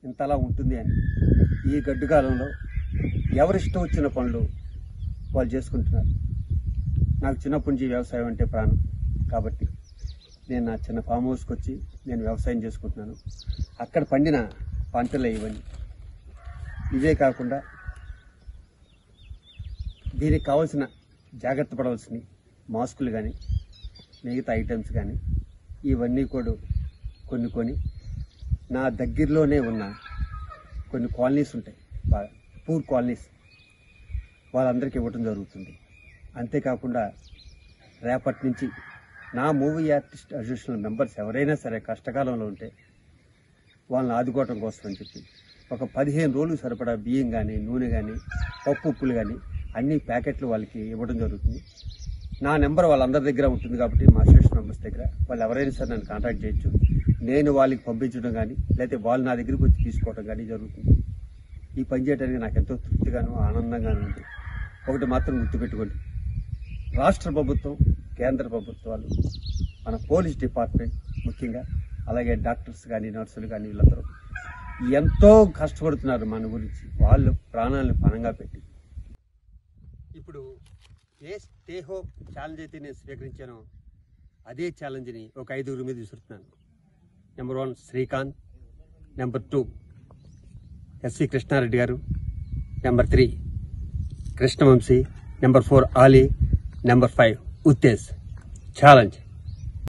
ఇంతలా ఉంటుంది అని ఈ గడ్డు కాలంలో ఎవరిష్టం వచ్చిన పనులు వాళ్ళు చేసుకుంటున్నారు నాకు చిన్నప్పటి నుంచి వ్యవసాయం అంటే ప్రాణం కాబట్టి నేను నా చిన్న ఫామ్ హౌస్కి వచ్చి నేను వ్యవసాయం చేసుకుంటున్నాను అక్కడ పండిన పంటలే ఇవన్నీ ఇవే కాకుండా దీనికి కావాల్సిన జాగ్రత్త పడవలసిన మాస్కులు కానీ మిగతా ఐటమ్స్ కానీ ఇవన్నీ కూడా కొన్ని కొని నా దగ్గరలోనే ఉన్న కొన్ని కాలనీస్ ఉంటాయి బాగా పూర్ కాలనీస్ వాళ్ళందరికీ ఇవ్వటం జరుగుతుంది అంతేకాకుండా రేపటి నుంచి నా మూవీ ఆర్టిస్ట్ అసోసియేషన్ మెంబర్స్ ఎవరైనా సరే కష్టకాలంలో ఉంటే వాళ్ళని ఆదుకోవటం కోసం అని చెప్పి ఒక పదిహేను రోజులు సరిపడా బియ్యం కానీ నూనె కానీ పప్పు ఉప్పులు కానీ అన్ని ప్యాకెట్లు వాళ్ళకి ఇవ్వడం జరుగుతుంది నా నెంబర్ వాళ్ళందరి దగ్గర ఉంటుంది కాబట్టి మా అసోసియేషన్ మెంబర్స్ దగ్గర వాళ్ళు ఎవరైనా సరే నన్ను కాంటాక్ట్ చేయొచ్చు నేను వాళ్ళకి పంపించడం కానీ లేకపోతే వాళ్ళు నా దగ్గరికి వచ్చి తీసుకోవడం కానీ జరుగుతుంది ఈ పని చేయడానికి నాకు ఎంతో తృప్తిగాను ఆనందంగాను ఉంది ఒకటి మాత్రం గుర్తుపెట్టుకోండి రాష్ట్ర ప్రభుత్వం కేంద్ర ప్రభుత్వాలు మన పోలీస్ డిపార్ట్మెంట్ ముఖ్యంగా అలాగే డాక్టర్స్ కానీ నర్సులు కానీ వీళ్ళందరూ ఎంతో కష్టపడుతున్నారు మన గురించి వాళ్ళు ప్రాణాలను పణంగా పెట్టి ఇప్పుడు ఏ స్టే హోమ్ ఛాలెంజ్ అయితే నేను స్వీకరించానో అదే ఛాలెంజ్ని ఒక ఐదుగురు మీద విసురుతున్నాను number one Srikanth number two SV Krishna Reddy గారు number three Krishna Vamsi number four Ali number five Uttej challenge